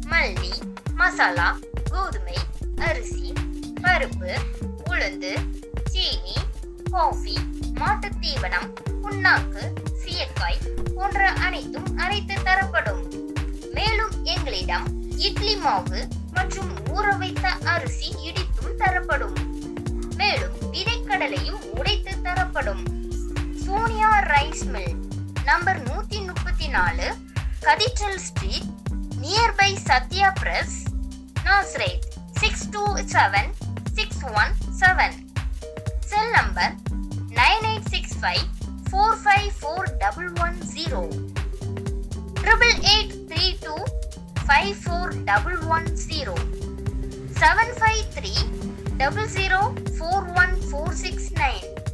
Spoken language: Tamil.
மல்லி மசாலா கோதுமை அரிசி பருப்பு உளுந்து சீனி காஃபி மாட்டுத் தீவனம் புண்ணாக்கு சீயக்காய் போன்ற அனைத்தும் அரைத்து தரப்படும் மேலும் எங்களிடம் இட்லி மாவு மற்றும் ஊற வைத்த அரிசி இடித்தும் தரப்படும் மேலும் விதைக்கடலையும் உடைத்து தரப்படும் சோனியா ரைஸ் மில் நம்பர் நூத்தி முப்பத்தி நாலு cathedral street nearby Sathya press Nazareth six two seven six one seven cell number nine eight six five four five four double one zero triple eight three two five four double one zero seven five three double zero four one four six nine